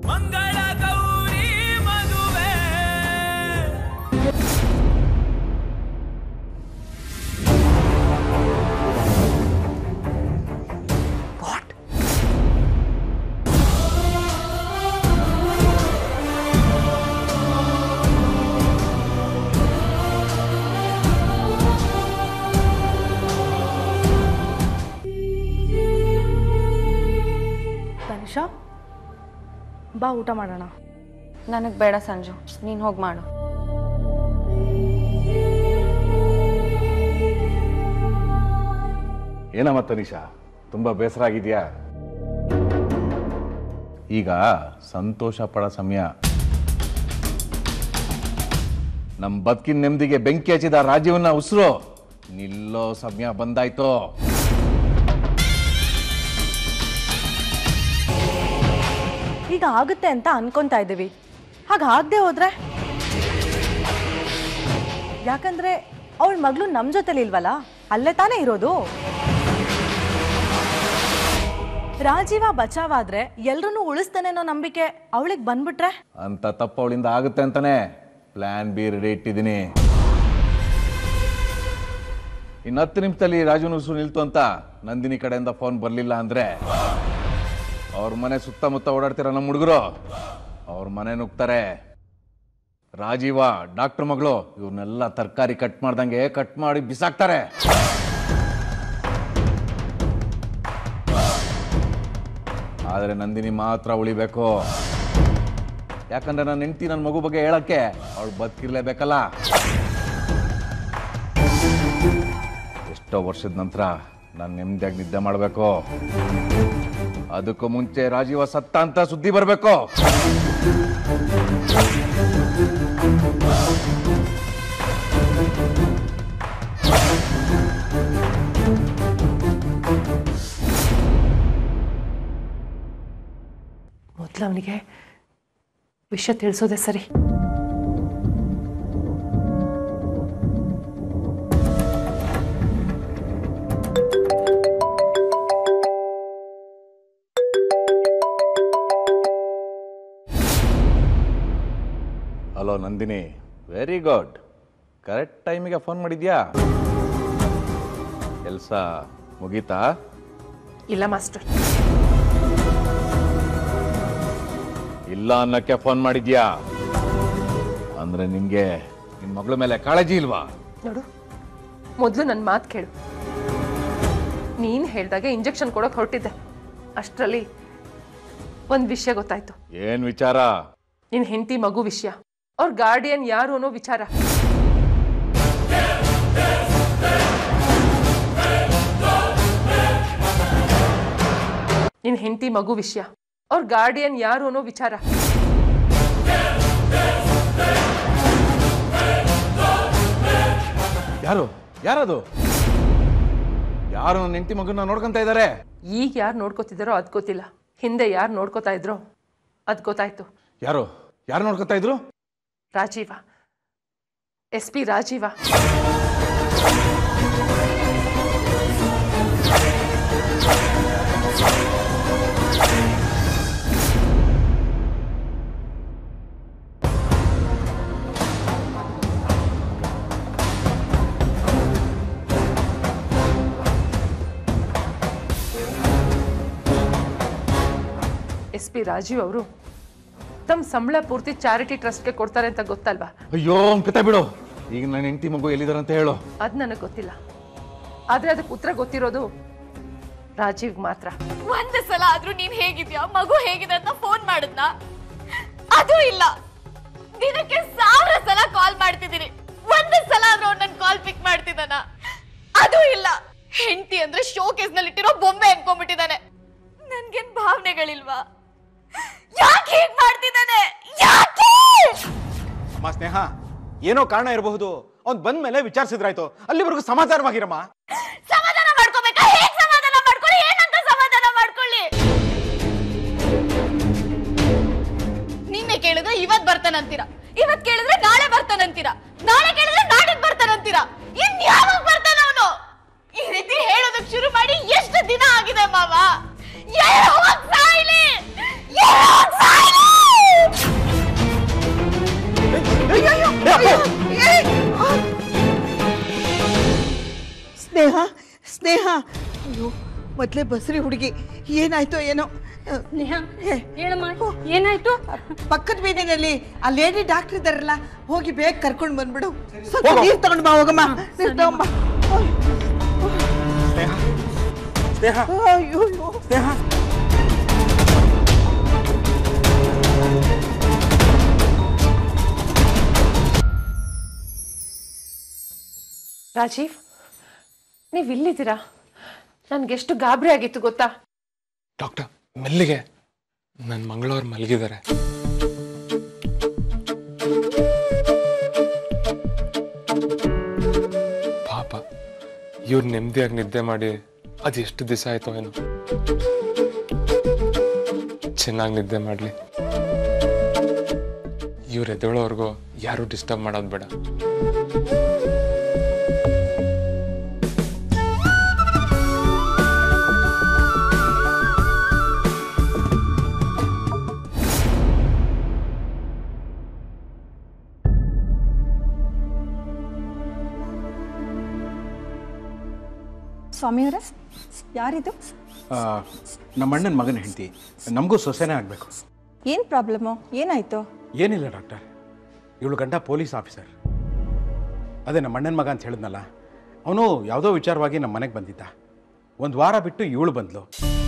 ಮಂಗಳ ಗೌರಿ ಮದುವೆ ತನಿಷಾ ಬಾ ಊಟ ಮಾಡೋಣ ನನಗೆ ಬೇಡ ಸಂಜು ನೀನು ಹೋಗಿ ಮಾಡು ಏನಮ್ಮ ತನಿಷಾ ತುಂಬ ಬೇಸರ ಆಗಿದೆಯಾ ಈಗ ಸಂತೋಷ ಪಡೋ ಸಮಯ ನಮ್ಮ ಬದುಕಿನ ನೆಮ್ಮದಿಗೆ ಬೆಂಕಿ ಹಚ್ಚಿದ ರಾಜ್ಯವನ್ನ ಉಸಿರು ನಿಲ್ಲೋ ಸಮಯ ಬಂದಾಯ್ತು ಈಗ ಆಗುತ್ತೆ ಅಂತ ಅನ್ಕೊಂತಾ ಇದ್ದೀವಿ ಹಾಗೆ ಆಗದೆ ಹೋದ್ರೆ ಯಾಕಂದ್ರೆ ಅವಳ ಮಗಳು ನಮ್ಮ ಜೊತೆಲಿ ಇಲ್ವಲ್ಲ ಅಲ್ಲೇ ತಾನೇ ಇರೋದು ರಾಜೀವ ಬಚಾವಾದ್ರೆ ಎಲ್ರೂ ಉಳಿಸ್ತಾನೆ ಅನ್ನೋ ನಂಬಿಕೆ ಅವಳಿಗೆ ಬಂದ್ಬಿಟ್ರೆ ಅಂತ ತಪ್ಪು ಅವಳಿಂದ ಆಗುತ್ತೆ ಅಂತಾನೆ ಪ್ಲಾನ್ ಬಿ ರೆಡಿ ಇಟ್ಟಿದ್ದೀನಿ ಇನ್ನು ಹತ್ತು ನಿಮಿಷದಲ್ಲಿ ರಾಜುನ ಉಸಿರು ನಿಲ್ತು ಅಂತ ನಂದಿನಿ ಕಡೆಯಿಂದ ಫೋನ್ ಬರಲಿಲ್ಲ ಅಂದ್ರೆ ಅವ್ರ ಮನೆ ಸುತ್ತಮುತ್ತ ಓಡಾಡ್ತಿರೋ ನಮ್ಮ ಹುಡುಗರು ಅವ್ರ ಮನೆ ನುಗ್ತಾರೆ ರಾಜೀವ ಡಾಕ್ಟರ್ ಮಗಳು ಇವ್ರನ್ನೆಲ್ಲ ತರಕಾರಿ ಕಟ್ ಮಾಡ್ದಂಗೆ ಕಟ್ ಮಾಡಿ ಬಿಸಾಕ್ತಾರೆ ಆದರೆ ನಂದಿನಿ ಮಾತ್ರ ಉಳಿಬೇಕು ಯಾಕಂದ್ರೆ ನನ್ನ ಹೆಂಡತಿ ನನ್ನ ಮಗು ಬಗ್ಗೆ ಹೇಳಕ್ಕೆ ಅವಳು ಬದುಕಿರ್ಲೇಬೇಕಲ್ಲ ಎಷ್ಟೋ ವರ್ಷದ ನಂತರ ನಾನು ನೆಮ್ಮದಿಯಾಗಿ ನಿದ್ದೆ ಮಾಡಬೇಕು ಅದಕ್ಕೂ ಮುಂಚೆ ರಾಜೀವ ಸತ್ತ ಅಂತ ಸುದ್ದಿ ಬರಬೇಕು ಮೊದಲು ಅವನಿಗೆ ವಿಷಯ ತಿಳಿಸೋದೆ ಸರಿ hello Nandini very good correct ಟೈಮಿಗೆ ಫೋನ್ ಮಾಡಿದ್ಯಾ ಕೆಲಸ ಮುಗೀತಾ ಇಲ್ಲ ಮಾಸ್ಟರ್ ಇಲ್ಲ ಅನ್ನಕ್ಕೆ ಫೋನ್ ಮಾಡಿದ್ಯಾ ಅಂದ್ರೆ ನಿನ್ಗೆ ನಿನ್ ಮಗಳ ಮೇಲೆ ಕಾಳಜಿ ಇಲ್ವಾ ನೋಡು ಮೊದಲು ನನ್ನ ಮಾತು ಕೇಳು ನೀನು ಹೇಳ್ದಾಗೆ ಇಂಜೆಕ್ಷನ್ ಕೊಡೋಕೆ ಹೊರಟಿದ್ದೆ ಅಷ್ಟರಲ್ಲಿ ಒಂದು ವಿಷಯ ಗೊತ್ತಾಯ್ತು ಏನ್ ವಿಚಾರ ನಿನ್ನ ಹೆಂಡತಿ ಮಗು ವಿಷಯ ಅವ್ರ ಗಾರ್ಡಿಯನ್ ಯಾರು ಅನ್ನೋ ವಿಚಾರ ನಿನ್ನ ಹೆಂಡತಿ ಮಗು ವಿಷಯ ಅವ್ರ ಗಾರ್ಡಿಯನ್ ಯಾರು ಅನ್ನೋ ವಿಚಾರ ಯಾರು ಯಾರದು ಯಾರು ನನ್ನ ಹೆಂಡತಿ ಮಗನ ನೋಡ್ಕೊಂತ ಇದ್ದಾರೆ ಈಗ ಯಾರು ನೋಡ್ಕೋತಿದ್ದಾರೋ ಅದ್ ಗೊತ್ತಿಲ್ಲ ಹಿಂದೆ ಯಾರು ನೋಡ್ಕೋತಾ ಇದ್ರೋ ಅದ್ ಗೊತ್ತಾಯ್ತು ಯಾರು ಯಾರು ನೋಡ್ಕೊತಾ ಇದ್ರು Rajeev S P Rajeev S P Rajeev ಅವರು ತಮ್ಮ ಸಂಬಳ ಪೂರ್ತಿ ಚಾರಿಟಿ ಟ್ರಸ್ಟ್ಗೆ ಕೊಡ್ತಾರೆ ಅಂತ ಗೊತ್ತಲ್ವಾ ಅಯ್ಯೋ ಅವ್ನ್ ಕತೆ ಬಿಡು ಈಗ ನನ್ನ ಹೆಂಡತಿ ಮಗು ಎಲ್ಲಿದಾರೆ ಅಂತ ಹೇಳು ಅದ್ ನನಗೆ ಗೊತ್ತಿಲ್ಲ ಆದ್ರೆ ಅದಕ್ಕೆ ಉತ್ತರ ಗೊತ್ತಿರೋದು ರಾಜೀವ್ ಮಾತ್ರ ಒಂದ್ ಸಲ ಆದ್ರೂ ನೀನ್ ಹೇಗಿದ್ಯಾ ಮಗು ಹೇಗಿದೆ ಅಂತ ಫೋನ್ ಮಾಡಿದ್ನ ಅದು ಇಲ್ಲ ದಿನಕ್ಕೆ ಸಾವಿರ ಸಲ ಕಾಲ್ ಮಾಡ್ತಿದ್ದೀನಿ ಒಂದ್ ಸಲ ಆದ್ರೂ ಅವ್ನು ನನ್ ಕಾಲ್ ಪಿಕ್ ಮಾಡ್ತಿದ್ದಾನ ಅದು ಇಲ್ಲ ಹೆಂಡತಿ ಅಂದ್ರೆ ಶೋಕೇಸ್ ನಲ್ಲಿ ಇಟ್ಟಿರೋ ಬೊಂಬೆ ಅನ್ಕೊಂಡ್ಬಿಟ್ಟಿದ್ದಾನೆ ನನ್ಗೇನ್ ಭಾವನೆಗಳಿಲ್ವಾ ಯಾಕೆ ಹೀಗ್ ಮಾಡ್ತಿದ್ದಾನೆ ಯಾಕೆ ಅಮ್ಮ ಸ್ನೇಹ ಏನೋ ಕಾರಣ ಇರಬಹುದು ಅವ್ನ್ ಬಂದ ಮೇಲೆ ವಿಚಾರಿಸಿದ್ರಾಯ್ತು ಅಲ್ಲಿವರೆಗೂ ಸಮಾಧಾನವಾಗಿರಮ್ಮ ಸಮಾಧಾನ ಮಾಡ್ಕೋಬೇಕಾ ಹೇಗ್ ಸಮಾಧಾನ ಮಾಡ್ಕೊಳ್ಳಿ ಏನಂತ ಸಮಾಧಾನ ಮಾಡ್ಕೊಳ್ಳಿ ನಿನ್ನೆ ಕೇಳಿದ್ರೆ ಇವತ್ ಬರ್ತಾನಂತೀರ ಇವತ್ ಕೇಳಿದ್ರೆ ನಾಳೆ ಬರ್ತಾನಂತೀರ ನಾಳೆ ಕೇಳಿದ್ರೆ ನಾಡಿದ್ ಬರ್ತಾನಂತೀರ ಇನ್ ಯಾವಾಗ ಬರ್ತಾನ ಅವನು ಈ ರೀತಿ ಹೇಳೋದಕ್ ಶುರು ಮಾಡಿ ಎಷ್ಟು ದಿನ ಆಗಿದೆ ಮಾವ ಎಲ್ಲೋ ಹೋಗ್ ಸಾಯ್ಲಿ! ಎಲ್ಲೋ ಹೋಗ್ ಸಾಯ್ಲಿ! ಮೊದಲೇ ಬಸ್ರಿ ಹುಡುಗಿ ಏನಾಯ್ತೋ ಏನೋ ನೇಹಾ ಏ, ಹೇಳಮ್ಮ ಏನಾಯ್ತು ಪಕ್ಕದ ಬೀದಿನಲ್ಲಿ ಆ ಲೇಡಿ ಡಾಕ್ಟರ್ ಇದ್ದಾರಲ್ಲ ಹೋಗಿ ಬೇಗ ಕರ್ಕೊಂಡು ಬಂದ್ಬಿಡು ಸ್ವಲ್ಪ ನೀರು ತಗೊಂಡು ಬಾ ಹೋಗಮ್ಮ ನೀರು ತಗೊಂಬ ಸ್ನೇಹ ಸ್ನೇಹ ಅಯ್ಯೋ ಅಯ್ಯೋ. ಸ್ನೇಹ ರಾಜೀವ್ ನೀವು ಇಲ್ಲಿದ್ದೀರಾ ನನ್ಗೆಷ್ಟು ಗಾಬರಿ ಆಗಿತ್ತು ಗೊತ್ತಾ ಡಾಕ್ಟರ್ ಮೆಲ್ಲಿಗೆ ನನ್ನ ಮಂಗಳವ್ರು ಮಲಗಿದ್ದಾರೆ ಪಾಪ ಇವ್ರು ನೆಮ್ಮದಿಯಾಗಿ ನಿದ್ದೆ ಮಾಡಿ ಅದು ಎಷ್ಟು ದಿವಸ ಆಯ್ತೋ ಏನೋ ಚೆನ್ನಾಗಿ ನಿದ್ದೆ ಮಾಡಲಿ ಇವ್ರು ಎದ್ದೇಳೋವರೆಗೂ ಯಾರು ಡಿಸ್ಟರ್ಬ್ ಮಾಡೋದು ಬೇಡ ಸ್ವಾಮಿಯವರೇ ಯಾರಿದು ಆ, ನಮ್ಮ ಅಣ್ಣನ ಮಗನ ಹೆಂಡತಿ ನಮಗೂ ಸೊಸೆನೇ ಆಗಬೇಕು ಏನು ಪ್ರಾಬ್ಲಮ್ಮು ಏನಾಯ್ತು ಏನಿಲ್ಲ ಡಾಕ್ಟರ್ ಇವಳು ಗಂಡ ಪೊಲೀಸ್ ಆಫೀಸರ್ ಅದೇ ನಮ್ಮ ಅಣ್ಣನ ಮಗ ಅಂತ ಹೇಳಿದ್ನಲ್ಲ ಅವನು ಯಾವುದೋ ವಿಚಾರವಾಗಿ ನಮ್ಮ ಮನೆಗೆ ಬಂದಿದ್ದ ಒಂದು ವಾರ ಬಿಟ್ಟು ಇವಳು ಬಂದ್ಲು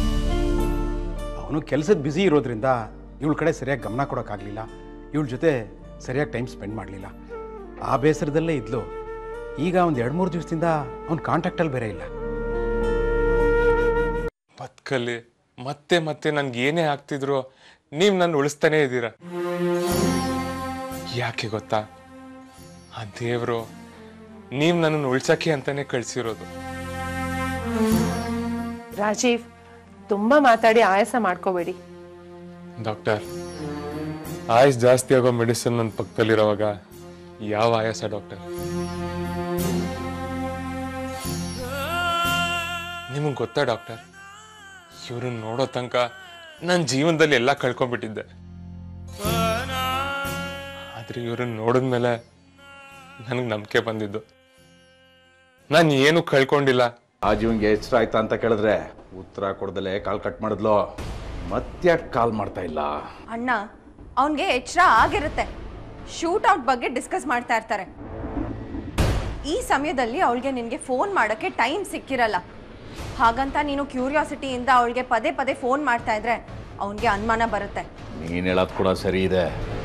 ಅವನು ಕೆಲಸದ ಬ್ಯುಸಿ ಇರೋದ್ರಿಂದ ಇವಳ ಕಡೆ ಸರಿಯಾಗಿ ಗಮನ ಕೊಡೋಕ್ಕಾಗಲಿಲ್ಲ ಇವಳ ಜೊತೆ ಸರಿಯಾಗಿ ಟೈಮ್ ಸ್ಪೆಂಡ್ ಮಾಡಲಿಲ್ಲ ಆ ಬೇಸರದಲ್ಲೇ ಇದ್ಲು ಈಗ ಒಂದು ಎರಡು ಮೂರು ದಿವಸದಿಂದ ಅವ್ನ ಕಾಂಟ್ಯಾಕ್ಟಲ್ಲಿ ಬೇರೆ ಇಲ್ಲ ಬದುಕಲ್ಲಿ ಮತ್ತೆ ಮತ್ತೆ ನನ್ಗೆ ಏನೇ ಆಗ್ತಿದ್ರು ನೀವು ನನ್ನ ಉಳಿಸ್ತಾನೇ ಇದ್ದೀರಾ ಯಾಕೆ ಗೊತ್ತಾ ಆ ದೇವರು ನೀವು ನನ್ನನ್ನು ಉಳ್ಸಕ್ಕೆ ಅಂತಾನೆ ಕಳ್ಸಿರೋದು ರಾಜೀವ್ ತುಂಬಾ ಮಾತಾಡಿ ಆಯಾಸ ಮಾಡ್ಕೋಬೇಡಿ ಡಾಕ್ಟರ್ ಆಯಸ್ ಜಾಸ್ತಿ ಆಗೋ ಮೆಡಿಸಿನ್ ನನ್ನ ಪಕ್ಕದಲ್ಲಿರೋವಾಗ ಯಾವ ಆಯಾಸ ಡಾಕ್ಟರ್ ನಿಮಗೆ ಗೊತ್ತಾ ಡಾಕ್ಟರ್ ಇವ್ರನ್ನ ನೋಡೋ ತನಕ ನನ್ನ ಜೀವನದಲ್ಲಿ ಎಲ್ಲ ಕಳ್ಕೊಂಡ್ಬಿಟ್ಟಿದ್ದೆ ಆದ್ರೆ ಇವ್ರನ್ನ ನೋಡಿದ್ಮೇಲೆ ನನಗೆ ನಂಬಿಕೆ ಬಂದಿದ್ದು ನಾನು ಏನು ಕಳ್ಕೊಂಡಿಲ್ಲ ಆ ಜೀವನ್ಗೆ ಎಚ್ಚರ ಆಯ್ತಾ ಅಂತ ಕೇಳಿದ್ರೆ ಉತ್ತರ ಕೊಡ್ದಲೆ ಕಾಲ್ ಕಟ್ ಮಾಡಿದ್ಲು ಮತ್ತ್ಯಾಕೆ ಕಾಲ್ ಮಾಡ್ತಾ ಇಲ್ಲ ಅಣ್ಣ ಅವನಿಗೆ ಎಚ್ಚರ ಆಗಿರುತ್ತೆ ಶೂಟ್ ಔಟ್ ಬಗ್ಗೆ ಡಿಸ್ಕಸ್ ಮಾಡ್ತಾ ಇರ್ತಾರೆ ಈ ಸಮಯದಲ್ಲಿ ಅವಳಿಗೆ ನಿನಗೆ ಫೋನ್ ಮಾಡೋಕ್ಕೆ ಟೈಮ್ ಸಿಕ್ಕಿರಲ್ಲ ಹಾಗಂತ ನೀನು ಕ್ಯೂರಿಯಾಸಿಟಿಯಿಂದ ಅವಳಿಗೆ ಪದೇ ಪದೇ ಫೋನ್ ಮಾಡ್ತಾ ಇದ್ರೆ ಅವನಿಗೆ ಅನುಮಾನ ಬರುತ್ತೆ ನೀನ್ ಹೇಳೋದು ಕೂಡ ಸರಿ ಇದೆ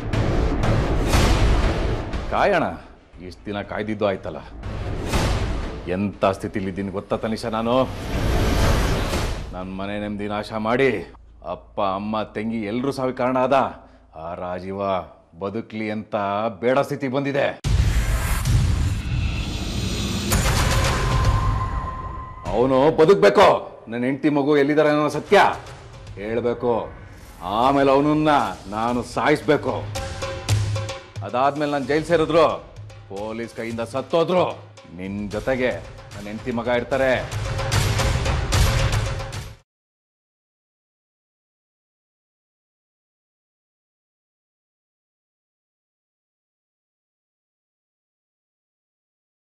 ಕಾಯೋಣ ಇಷ್ಟು ದಿನ ಕಾಯ್ದಿದ್ದು ಆಯ್ತಲ್ಲ ಎಂಥ ಸ್ಥಿತಿಲಿದ್ದೀನಿ ಗೊತ್ತಾ ತನಿಷ ನಾನು ನನ್ನ ಮನೆ ನೆಮ್ಮದಿ ನಾಶ ಮಾಡಿ ಅಪ್ಪ ಅಮ್ಮ ತಂಗಿ ಎಲ್ಲರೂ ಸಾವಿಗೆ ಕಾರಣ ಆದ ಆ ರಾಜೀವ ಬದುಕ್ಲಿ ಅಂತ ಬೇಡ ಸ್ಥಿತಿ ಬಂದಿದೆ ಅವನು ಬದುಕಬೇಕು ನನ್ನ ಹೆಂಡತಿ ಮಗು ಎಲ್ಲಿದ್ದಾರೆ ಅನ್ನೋ ಸತ್ಯ ಹೇಳಬೇಕು ಆಮೇಲೆ ಅವನನ್ನ ನಾನು ಸಾಯಿಸ್ಬೇಕು ಅದಾದ್ಮೇಲೆ ನಾನು ಜೈಲ್ ಸೇರಿದ್ರು ಪೊಲೀಸ್ ಕೈಯಿಂದ ಸತ್ತೋದ್ರು ನಿನ್ನ ಜೊತೆಗೆ ನನ್ನ ಹೆಂಡತಿ ಮಗ ಇರ್ತಾರೆ